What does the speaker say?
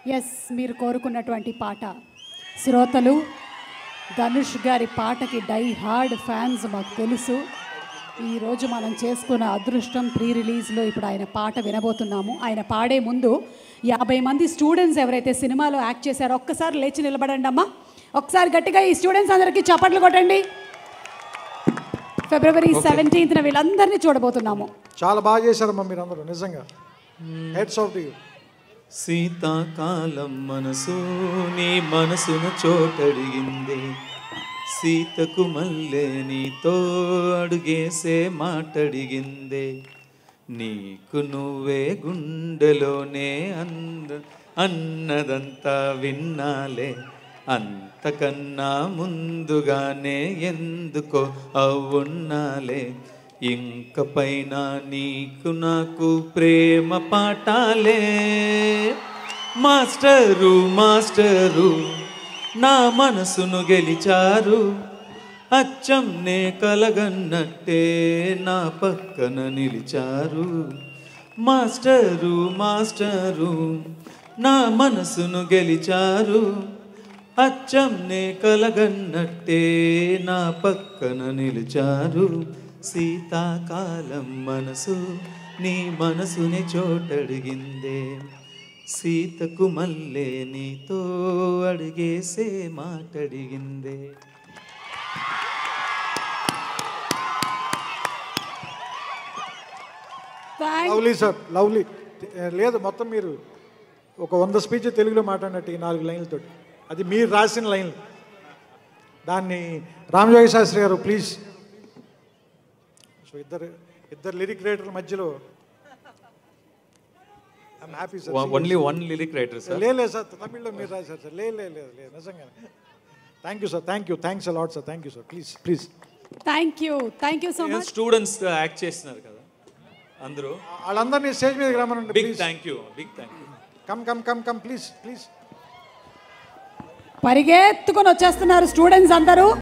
yes మీరు కోరుకున్నటువంటి పాట శ్రోతలు ధనుష్ గారి పాటకి డై హార్డ్ ఫ్యాన్స్ మాకు తెలుసు ఈరోజు మనం చేసుకున్న అదృష్టం ప్రీ రిలీజ్లో ఇప్పుడు ఆయన పాట వినబోతున్నాము ఆయన పాడే ముందు యాభై మంది స్టూడెంట్స్ ఎవరైతే సినిమాలో యాక్ట్ చేశారో ఒక్కసారి లేచి నిలబడండి అమ్మా ఒకసారి గట్టిగా ఈ స్టూడెంట్స్ అందరికీ చప్పట్లు కొట్టండి ఫిబ్రవరి సెవెంటీన్త్న వీళ్ళందరినీ చూడబోతున్నాము చాలా బాగా చేశారమ్మా మీరు అందరూ నిజంగా హెడ్స్ ఆఫ్ యూ శీతాకాలం మనసు నీ మనసును చోటడిగింది సీతకు మల్లె నీతో అడుగేసే మాటడిగిందే నీకు నువ్వే గుండెలోనే అంద అన్నదంతా విన్నాలే అంతకన్నా ముందుగానే ఎందుకో అవున్నాలే ఇంక పైన నీకు నాకు ప్రేమ పాఠాలే మాస్టరు మాస్టరు నా మనసును గెలిచారు అచ్చం నే కలగన్నట్టే నా పక్కన నిలిచారు మాస్టరు మాస్టరు నా మనసును గెలిచారు అచ్చం నే కలగన్నట్టే నా పక్కన నిలిచారు శీతాకాలం మనసు నీ మనసుని చోటడిగిందే సీతకు మల్లె నీతో అడిగేసే మాటడిగిందే థ్యాంక్ లవ్లీ సార్ లవ్లీ లేదు మొత్తం మీరు ఒక వంద స్పీచ్ తెలుగులో మాట్లాడినట్టు ఈ నాలుగు లైన్లతో అది మీరు రాసిన లైన్లు దాన్ని రామజోగి శాస్త్రి గారు ప్లీజ్ సో ఇద్దరు ఇద్దరు లిరిక్ రైటర్ల మధ్యలో I'm happy sir only one lyric writer sir లే లేదు సార్ తమిళ్లో మీరు రాశారు సార్ లే లే లేదు లేదు నిజంగా thank you sir thank you thanks a lot sir thank you sir please please thank you thank you so much students act చేస్తున్నారు కదా అందరూ వాళ్ళందరినీ స్టేజ్ మీదకి రమ్మనండి big please thank you big thank you come come come come please please పరిగెత్తుకొని వచ్చేస్తున్నారు students అందరూ